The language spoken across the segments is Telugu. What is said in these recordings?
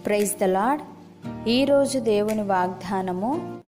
ప్రైజ్ ద లాడ్ ఈరోజు దేవుని వాగ్దానము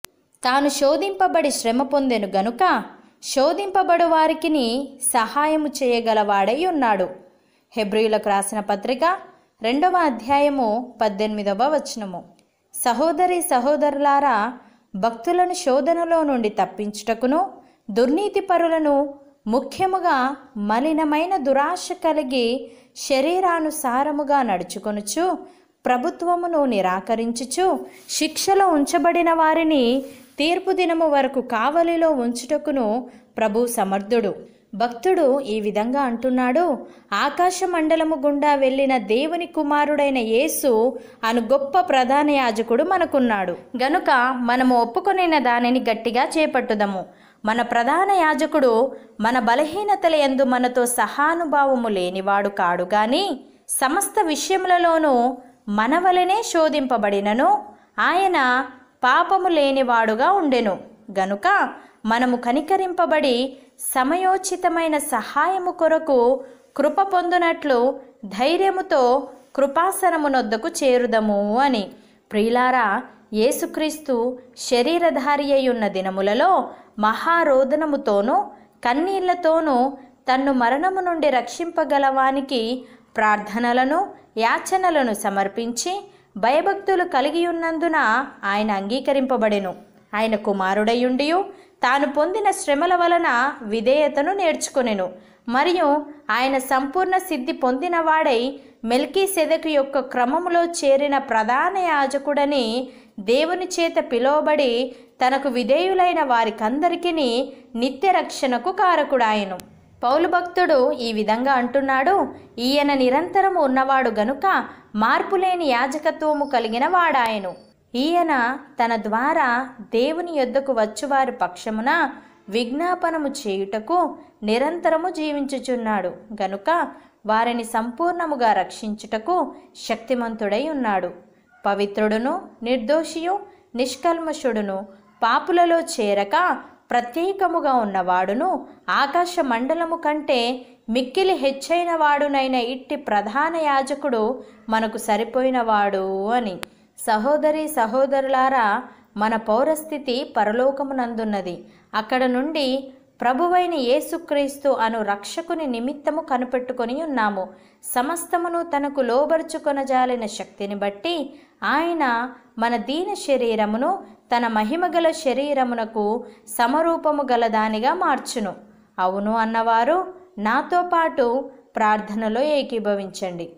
తాను శోధింపబడి శ్రమ పొందెను గనుక శోధింపబడు వారికిని సహాయము చేయగలవాడై ఉన్నాడు హెబ్రియులకు రాసిన పత్రిక రెండవ అధ్యాయము పద్దెనిమిదవ వచనము సహోదరి సహోదరులారా భక్తులను శోధనలో నుండి తప్పించుటకును దుర్నీతి పరులను ముఖ్యముగా మలినమైన దురాశ కలిగి శరీరానుసారముగా నడుచుకొనుచు ప్రభుత్వమును నిరాకరించుచు శిక్షలో ఉంచబడిన వారిని తీర్పు దినము వరకు కావలిలో ఉంచుటకును ప్రభు సమర్థుడు భక్తుడు ఈ విధంగా అంటున్నాడు ఆకాశ మండలము గుండా వెళ్ళిన దేవుని కుమారుడైన యేసు అను గొప్ప ప్రధాన యాజకుడు మనకున్నాడు గనుక మనము ఒప్పుకొనిన దానిని గట్టిగా చేపట్టుదము మన ప్రధాన యాజకుడు మన బలహీనతల యందు మనతో సహానుభావము లేనివాడు కాడు గాని సమస్త విషయములలోనూ మన వలనే శోధింపబడినను ఆయన పాపము లేనివాడుగా ఉండెను గనుక మనము కనికరింపబడి సమయోచితమైన సహాయము కొరకు కృప పొందునట్లు ధైర్యముతో కృపాసనమునొద్దకు చేరుదము అని ప్రియులారా యేసుక్రీస్తు శరీరధారి అయి ఉన్న దినములలో మహారోదనముతోనూ కన్నీళ్లతోనూ తన్ను మరణము నుండి రక్షింపగలవానికి ప్రార్థనలను యాచనలను సమర్పించి భయభక్తులు కలిగి ఉన్నందున ఆయన అంగీకరింపబడెను ఆయన కుమారుడయుండియు తాను పొందిన శ్రమల వలన విధేయతను నేర్చుకొనెను మరియు ఆయన సంపూర్ణ సిద్ధి పొందినవాడై మెల్కీ సెదకు యొక్క క్రమములో చేరిన ప్రధాన యాజకుడని దేవుని చేత పిలువబడి తనకు విధేయులైన వారికందరికీ నిత్య రక్షణకు కారకుడాయను పౌలు భక్తుడు ఈ విధంగా అంటున్నాడు ఈయన నిరంతరము ఉన్నవాడు గనుక మార్పులేని యాజకత్వము కలిగిన వాడాయను ఈయన తన ద్వారా దేవుని యొద్దకు వచ్చువారి పక్షమున విజ్ఞాపనము చేయుటకు నిరంతరము జీవించుచున్నాడు గనుక వారిని సంపూర్ణముగా రక్షించుటకు శక్తిమంతుడై ఉన్నాడు పవిత్రుడును నిర్దోషియు నిష్కల్మషుడును పాపులలో చేరక ప్రత్యేకముగా ఉన్నవాడును ఆకాశ మండలము కంటే మిక్కిలి హెచ్చైన వాడునైన ఇట్టి ప్రధాన యాజకుడు మనకు సరిపోయినవాడు అని సహోదరి సహోదరులారా మన పౌరస్థితి పరలోకమునందున్నది అక్కడ నుండి ప్రభువైన యేసుక్రీస్తు అను రక్షకుని నిమిత్తము కనిపెట్టుకొని ఉన్నాము సమస్తమును తనకు లోబరుచుకొనజాలిన శక్తిని బట్టి ఆయన మన దీన శరీరమును తన మహిమగల శరీరమునకు సమరూపము గలదానిగా మార్చును అవును అన్నవారు నాతో పాటు ప్రార్థనలో ఏకీభవించండి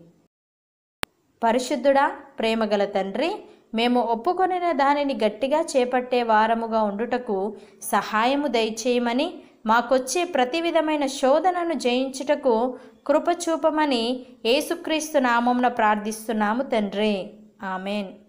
పరిశుద్ధుడా ప్రేమగల తండ్రి మేము ఒప్పుకొనిన దానిని గట్టిగా చేపట్టే వారముగా ఉండుటకు సహాయము దయచేయమని మాకొచ్చే ప్రతి విధమైన శోధనను జయించుటకు కృపచూపమని యేసుక్రీస్తు నామంన ప్రార్థిస్తున్నాము తండ్రి ఆమెన్